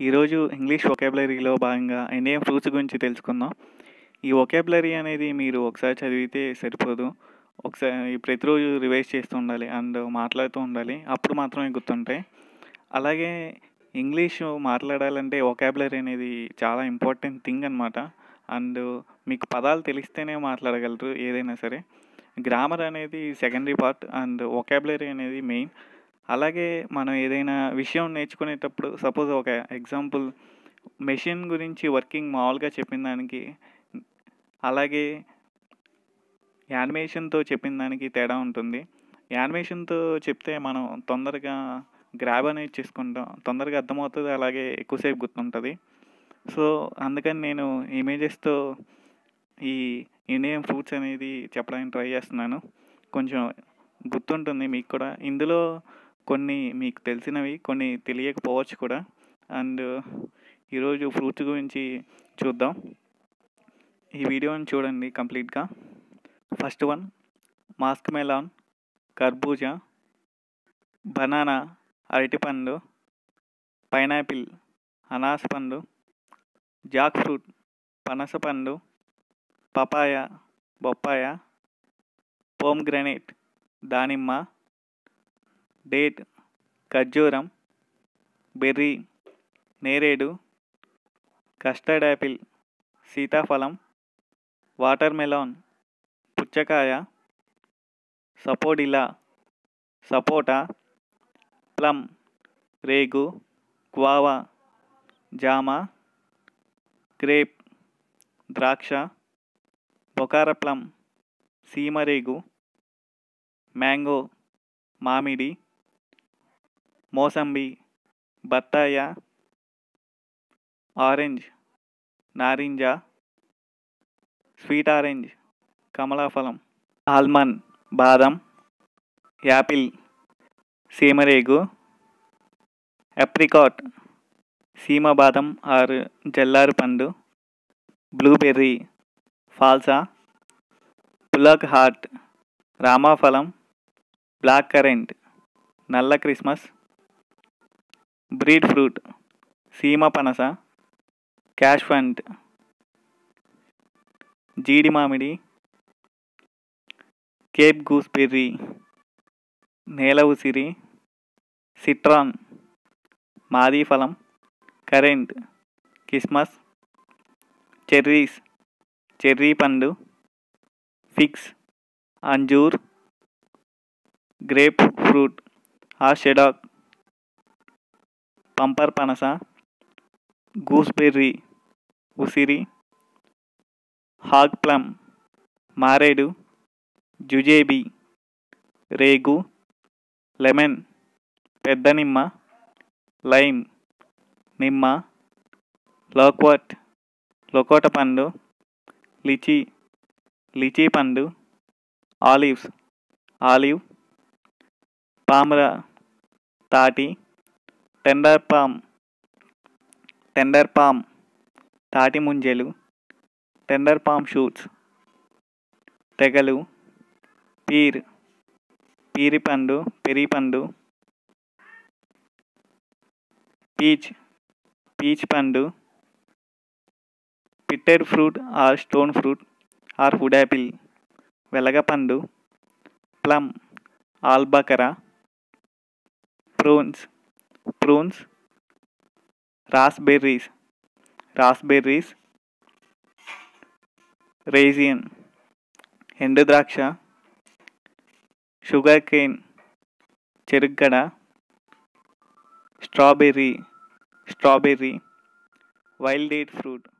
ఈరోజు ఇంగ్లీష్ వొకాబులరీలో భాగంగా Indian fruits గురించి తెలుసుకుందాం ఈ వొకాబులరీ అనేది మీరు ఒకసారి చదివితే సరిపోదు ఒకసారి ప్రతిరోజు రివైజ్ చేస్తూ ఉండాలి అండ్ మాట్లాడుతూ ఉండాలి అప్పుడు మాత్రమే గుర్తుంటాయి అలాగే ఇంగ్లీషు మాట్లాడాలంటే వొకాబులరీ అనేది చాలా ఇంపార్టెంట్ థింగ్ అనమాట అండ్ మీకు పదాలు తెలిస్తేనే మాట్లాడగలరు ఏదైనా సరే గ్రామర్ అనేది సెకండరీ పార్ట్ అండ్ వొకాబులరీ అనేది మెయిన్ అలాగే మనం ఏదైనా విషయం నేర్చుకునేటప్పుడు సపోజ్ ఒక ఎగ్జాంపుల్ మెషిన్ గురించి వర్కింగ్ మామూలుగా చెప్పిన దానికి అలాగే యానిమేషన్తో చెప్పిన దానికి తేడా ఉంటుంది యానిమేషన్తో చెప్తే మనం తొందరగా గ్రాబ్ అనేది చేసుకుంటాం తొందరగా అర్థమవుతుంది అలాగే ఎక్కువసేపు గుర్తుంటుంది సో అందుకని నేను ఇమేజెస్తో ఈ ఇండియన్ ఫ్రూట్స్ అనేది చెప్పడానికి ట్రై చేస్తున్నాను కొంచెం గుర్తుంటుంది మీకు కూడా ఇందులో కొన్ని మీకు తెలిసినవి కొన్ని తెలియకపోవచ్చు కూడా అండ్ ఈరోజు ఫ్రూట్స్ గురించి చూద్దాం ఈ వీడియోని చూడండి కంప్లీట్గా ఫస్ట్ వన్ మాస్క్ మెలాన్ కర్బూజా బనానా అరటిపండు పైనాపిల్ అనాస పండు జాక్ ఫ్రూట్ పనస పండు పపాయ బొప్పాయ పోమ్ గ్రనేట్ దానిమ్మ డేట్ ఖర్జూరం బెర్రీ నేరేడు కస్టర్డ్ యాపిల్ సీతాఫలం వాటర్ మెలాన్ పుచ్చకాయ సపోడిలా సపోటా ప్లమ్ రేగు గ్వావా జామ గ్రేప్ ద్రాక్ష బొకార ప్లమ్ సీమరేగు మ్యాంగో మామిడి మోసంబి బత్తాయ ఆరెంజ్ నారింజ స్వీట్ ఆరెంజ్ కమలాఫలం ఆల్మండ్ బాదం యాపిల్ సీమరేగు ఎప్రికాట్ సీమ బాదం ఆర్ జల్లారు పండు బ్లూబెర్రీ ఫాల్సా పులాక్ హార్ట్ రామాఫలం బ్లాక్ కరెంట్ నల్ల క్రిస్మస్ బ్రీడ్ ఫ్రూట్ సీమ పనస క్యాష్ ఫంట్ జీడి మామిడి కేప్ గూస్బెర్రీ నేల ఉసిరి సిట్రాన్ మాదీ ఫలం కరెంట్ కిస్మస్ చెర్రీస్ చెర్రీ పండు ఫిక్స్ అంజూర్ గ్రేప్ ఫ్రూట్ ఆషెడాక్ పంపర్ పనస గూస్బెర్రీ ఉసిరి హాగ్ ప్లమ్ మారేడు జుజేబీ రేగు లెమన్ పెద్ద నిమ్మ లైమ్ నిమ్మ లోక్వట్ లొకోట పండు లిచీ లిచీ పండు ఆలివ్స్ ఆలివ్ పామరా తాటి టెండర్ పామ్ టెండర్ పామ్ తాటి ముంజలు టెండర్ పామ్ షూట్స్ తెగలు పీర్ పీరి పండు పెరి పండు పీచ్ పీచ్ పండు pitted fruit or stone fruit or wood apple వెలగపండు ప్లమ్ ఆల్బకరా prunes prunes raspberries raspberries raisin ఎండు ద్రాక్ష షుగర్ కేన్ చెరుగ్గడ strawberry strawberry wild date fruit